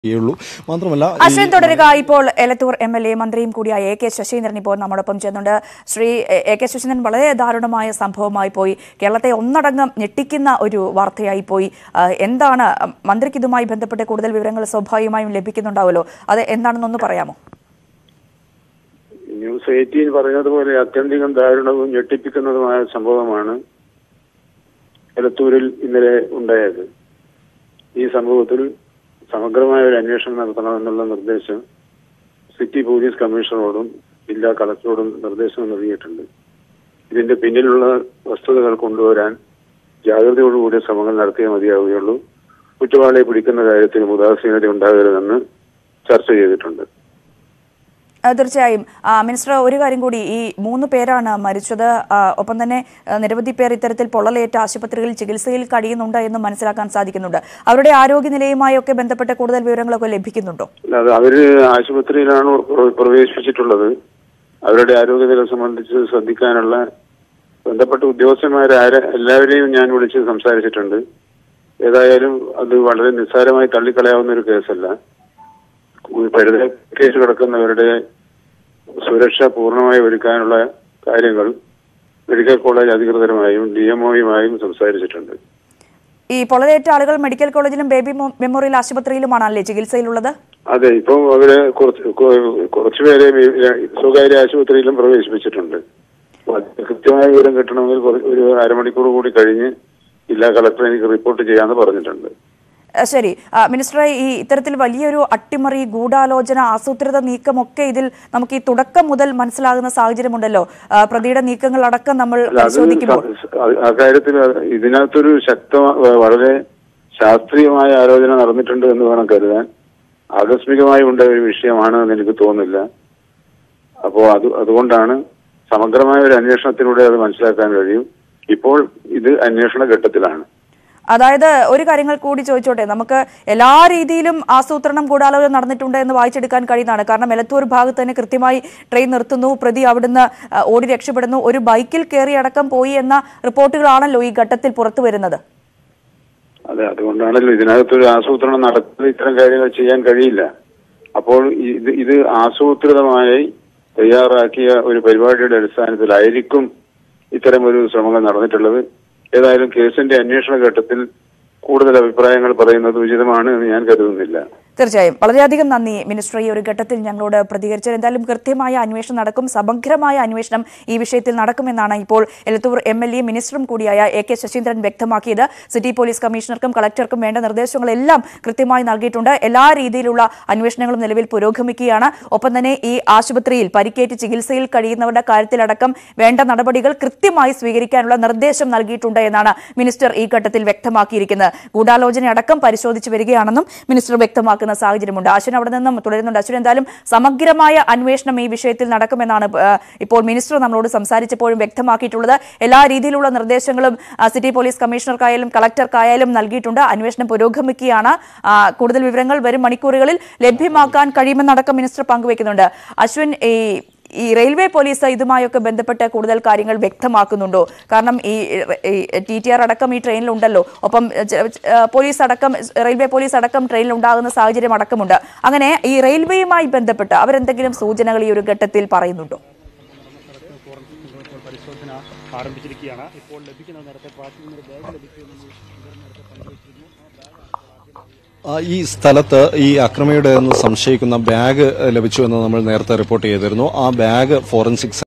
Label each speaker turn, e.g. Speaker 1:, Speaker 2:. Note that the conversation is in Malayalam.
Speaker 1: ഉള്ളൂ മാത്രമല്ല ഈ-
Speaker 2: അശ്വിൻ തുടരുക ഇപ്പോൾ എലത്തൂർ എം എൽ എ മന്ത്രിയും കൂടിയായ എ കെ ശശീന്ദ്രൻ ഇപ്പോൾ നമ്മോടൊപ്പം ചേർന്നുണ്ട് Shri A- A K Saseendran വളരെ ദാരുണമായ സംഭവമായി പോയി കേരളത്തെ ഒന്നടങ്കം ഞെട്ടിക്കുന്ന ഒരു വാർത്തയായി പോയി ആ, എന്താണ് മന്ത്രിക്ക് ഇതുമായി ബന്ധപ്പെട്ട് കൂടുതൽ വിവരങ്ങൾ സ്വാഭാവികമായും ലഭിക്കുന്നുണ്ടാവുമല്ലോ അത് എന്താണെന്നൊന്ന് പറയാമോ
Speaker 3: ന്യൂസ് എയ്റ്റീൻ പറഞ്ഞതുപോലെ അത്യന്തികം ദാരുണവും ഞെട്ടിപ്പിക്കുന്നതുമായ സംഭവമാണ് എലത്തൂരിൽ ഇന്നലെ ഉണ്ടായത് ഈ സംഭവത്തിൽ സമഗ്രമായ ഒരു അന്വേഷണം നടത്തണമെന്നുള്ള നിർദ്ദേശം സിറ്റി പോലീസ് കമ്മീഷണറോടും ജില്ലാ കളക്ടറോടും നിർദ്ദേശം നൽകിയിട്ടുണ്ട് ഇതിന്റെ പിന്നിലുള്ള വസ്തുതകൾ കൊണ്ടുവരാൻ ജാഗ്രതയോടുകൂടി ശ്രമങ്ങൾ നടത്തിയേ മതിയാവുകയുള്ളൂ കുറ്റവാളിയെ പിടിക്കുന്ന കാര്യത്തിൽ ഉദാസീനത ഉണ്ടാകരുതെന്ന് ചർച്ച ചെയ്തിട്ടുണ്ട്
Speaker 2: ആ, തീർച്ചയായും ആ, മിനിസ്റ്റർ ഒരു കാര്യം കൂടി ഈ മൂന്ന് പേരാണ് മരിച്ചത് ആ, ഒപ്പം തന്നെ ആ, നിരവധി പേർ ഇത്തരത്തിൽ പൊള്ളലേറ്റ ആശുപത്രികളിൽ ചികിത്സയിൽ കഴിയുന്നുണ്ട് എന്ന് മനസ്സിലാക്കാൻ സാധിക്കുന്നുണ്ട് അവരുടെ ആരോഗ്യനിലയുമായി ഒക്കെ ബന്ധപ്പെട്ട കൂടുതൽ വിവരങ്ങളൊക്കെ ലഭിക്കുന്നുണ്ടോ
Speaker 3: അല്ലാതെ അവര് ആശുപത്രിയിലാണ് പ്ര- പ്രവേശിപ്പിച്ചിട്ടുള്ളത് അവരുടെ ആരോഗ്യനില സംബന്ധിച്ച് ശ്രദ്ധിക്കാനുള്ള ബന്ധപ്പെട്ട ഉദ്യോഗസ്ഥന്മാരെ ആരെ എല്ലാവരെയും ഞാൻ വിളിച്ച് സംസാരിച്ചിട്ടുണ്ട് ഏതായാലും അത് വളരെ നിസ്സാരമായി തള്ളിക്കളയാവുന്ന ഒരു കേസല്ല പരിധി കേസ് കിടക്കുന്നവരുടെ സുരക്ഷ പൂർണ്ണമായി ഒരുക്കാനുള്ള കാര്യങ്ങൾ മെഡിക്കൽ കോളേജ് അധികൃതരുമായും ഡി എംഒയുമായും സംസാരിച്ചിട്ടുണ്ട്
Speaker 2: ഈ പൊള്ളലേറ്റ ആളുകൾ മെഡിക്കൽ കോളേജിലും ബേബി മൊ- മെമ്മോറിയൽ ആശുപത്രിയിലുമാണല്ലേ ചികിത്സയിലുള്ളത്
Speaker 3: അതെ ഇപ്പം അവര് കുറച്ച് കൊ- കുറച്ചുപേരെ ഈ- സ്വകാര്യ ആശുപത്രിയിലും പ്രവേശിപ്പിച്ചിട്ടുണ്ട് അപ്പൊ അതിന് കൃത്യമായ വിവരം കിട്ടണമെങ്കിൽ കുറ- ഒരു അരമണിക്കൂർ കൂടി കഴിഞ്ഞ് ജില്ലാ കളക്ടർ എനിക്ക് റിപ്പോർട്ട് ചെയ്യാമെന്ന് പറഞ്ഞിട്ടുണ്ട്
Speaker 2: ആ, ശരി ആ, മിനിസ്റ്ററെ ഈ ഇത്തരത്തിൽ വലിയൊരു അട്ടിമറി ഗൂഢാലോചന ആസൂത്രിത നീക്കമൊക്കെ ഇതിൽ നമുക്ക് ഈ തുടക്കം മുതൽ മനസ്സിലാകുന്ന സാഹചര്യമുണ്ടല്ലോ ആ, പ്രതിയുടെ നീക്കങ്ങൾ അടക്കം നമ്മൾ
Speaker 3: അല്ല, അത്
Speaker 2: പരിശോധിക്കുമ്പോൾ
Speaker 3: സ- സ- ആ കാര്യത്തിൽ ഇതിനകത്തൊരു ശക്തമായ വളരെ ശാസ്ത്രീയമായ ആലോചന നടന്നിട്ടുണ്ട് എന്ന് വേണം കരുതാൻ ആകസ്മികമായി ഉണ്ടായ ഒരു വിഷയമാണ് എന്ന് എനിക്ക് തോന്നുന്നില്ല അപ്പോൾ അത് അതുകൊണ്ടാണ് സമഗ്രമായ ഒരു അന്വേഷണത്തിലൂടെ അത് മനസ്സിലാക്കാൻ കഴിയും ഇപ്പോൾ ഇത് അന്വേഷണ ഘട്ടത്തിലാണ്
Speaker 2: അതായത് ഒരു കാര്യങ്ങൾ കൂടി ചോദിച്ചോട്ടെ നമുക്ക് എല്ലാ രീതിയിലും ആസൂത്രണം ഗൂഢാലോചന നടന്നിട്ടുണ്ട് എന്ന് വായിച്ചെടുക്കാൻ കഴിയുന്നതാണ് കാരണം എലത്തൂർ ഭാഗത്ത് തന്നെ കൃത്യമായി ട്രെയിൻ നിർത്തുന്നു പ്രതി അവിടുന്ന് ആ, ഓടി രക്ഷപ്പെടുന്നു ഒരു ബൈക്കിൽ കയറി അടക്കം പോയി എന്ന റിപ്പോർട്ടുകളാണല്ലോ ഈ ഘട്ടത്തിൽ പുറത്തു വരുന്നത്
Speaker 3: അതെ അതുകൊണ്ടാണല്ലോ ഇതിനകത്തൊരു ആസൂത്രണം നടത്തി ഇത്തരം കാര്യങ്ങൾ ചെയ്യാൻ കഴിയില്ല അപ്പോൾ ഇത് ഇത് ആസൂത്രിതമായി തയ്യാറാക്കിയ ഒരു പരിപാടിയുടെ അടിസ്ഥാനത്തിലായിരിക്കും ഇത്തരം ഒരു ശ്രമങ്ങൾ നടന്നിട്ടുള്ളത് ഏതായാലും കേസിന്റെ അന്വേഷണ ഘട്ടത്തിൽ കൂടുതൽ അഭിപ്രായങ്ങൾ പറയുന്നത് ഉചിതമാണ് എന്ന് ഞാൻ കരുതുന്നില്ല
Speaker 2: തീർച്ചയായും വളരെയധികം നന്ദി മിനിസ്റ്റർ ഈ ഒരു ഘട്ടത്തിൽ ഞങ്ങളോട് പ്രതികരിച്ചത് എന്തായാലും കൃത്യമായ അന്വേഷണം നടക്കും സമഗ്രമായ അന്വേഷണം ഈ വിഷയത്തിൽ നടക്കുമെന്നാണ് ഇപ്പോൾ എലത്തൂർ എം എൽ എ മിനിസ്റ്ററും കൂടിയായ എ കെ ശശീന്ദ്രൻ വ്യക്തമാക്കിയത് സിറ്റി പോലീസ് കമ്മീഷണർക്കും കളക്ടർക്കും വേണ്ട നിർദ്ദേശങ്ങളെല്ലാം കൃത്യമായി നൽകിയിട്ടുണ്ട് എല്ലാ രീതിയിലുള്ള അന്വേഷണങ്ങളും നിലവിൽ പുരോഗമിക്കുകയാണ് ഒപ്പം തന്നെ ഈ ആശുപത്രിയിൽ പരിക്കേറ്റ് ചികിത്സയിൽ കഴിയുന്നവരുടെ കാര്യത്തിലടക്കം വേണ്ട നടപടികൾ കൃത്യമായി സ്വീകരിക്കാനുള്ള നിർദ്ദേശം നൽകിയിട്ടുണ്ട് എന്നാണ് മിനിസ്റ്റർ ഈ ഘട്ടത്തിൽ വ്യക്തമാക്കിയിരിക്കുന്നത് ഗൂഢാലോചന അടക്കം പരിശോധിച്ചു വരികയാണെന്നും മിനിസ്റ്റർ വ്യക്തമാക്കുന്ന സാഹചര്യമുണ്ട് അശ്വിൻ അവിടെ നിന്നും തുടരുന്നുണ്ട് അശ്വിൻ എന്തായാലും സമഗ്രമായ അന്വേഷണം ഈ വിഷയത്തിൽ നടക്കുമെന്നാണ് ആ, ഇപ്പോൾ മിനിസ്റ്റർ നമ്മളോട് സംസാരിച്ചപ്പോഴും വ്യക്തമാക്കിയിട്ടുള്ളത് എല്ലാ രീതിയിലുള്ള നിർദ്ദേശങ്ങളും ആ, സിറ്റി പോലീസ് കമ്മീഷണർക്കായാലും കളക്ടർക്കായാലും നൽകിയിട്ടുണ്ട് അന്വേഷണം പുരോഗമിക്കുകയാണ് ആ, കൂടുതൽ വിവരങ്ങൾ വരും മണിക്കൂറുകളിൽ ലഭ്യമാക്കാൻ കഴിയുമെന്നടക്കം മിനിസ്റ്റർ പങ്കുവയ്ക്കുന്നുണ്ട് അശ്വിൻ ഈ ഈ റെയിൽവേ പോലീസ് ഇതുമായൊക്കെ ബന്ധപ്പെട്ട് കൂടുതൽ കാര്യങ്ങൾ വ്യക്തമാക്കുന്നുണ്ടോ കാരണം ഈ ടി ടി ആർ അടക്കം ഈ ട്രെയിനിലുണ്ടല്ലോ ഒപ്പം ച- ച- ആ, പോലീസ് അടക്കം റെയിൽവേ പോലീസ് അടക്കം ട്രെയിനിൽ ഉണ്ടാകുന്ന സാഹചര്യം അടക്കമുണ്ട് അങ്ങനെ ഈ റെയിൽവേയുമായി ബന്ധപ്പെട്ട് അവരെന്തെങ്കിലും സൂചനകൾ ഈ ഒരു ഘട്ടത്തിൽ പറയുന്നുണ്ടോ
Speaker 4: ഇപ്പോൾ പരിശോധന ആരംഭിച്ചിരിക്കുകയാണ് ഇപ്പോൾ ലഭിക്കുന്ന നേരത്തെ ട്രാക്കിൽ നിന്ന് ഒരു ബാഗ് ലഭിക്കുമെന്ന് ഇവർ നേരത്തെ പങ്കുവച്ചിരുന്നു ആ ബാഗ്
Speaker 1: ആ, ഈ സ്ഥലത്ത് ഈ അക്രമിയുടെ എന്ന് സംശയിക്കുന്ന ബാഗ് ലഭിച്ചു എന്ന് നമ്മൾ നേരത്തെ റിപ്പോർട്ട് ചെയ്തിരുന്നു ആ ബാഗ് ഫോറൻസിക്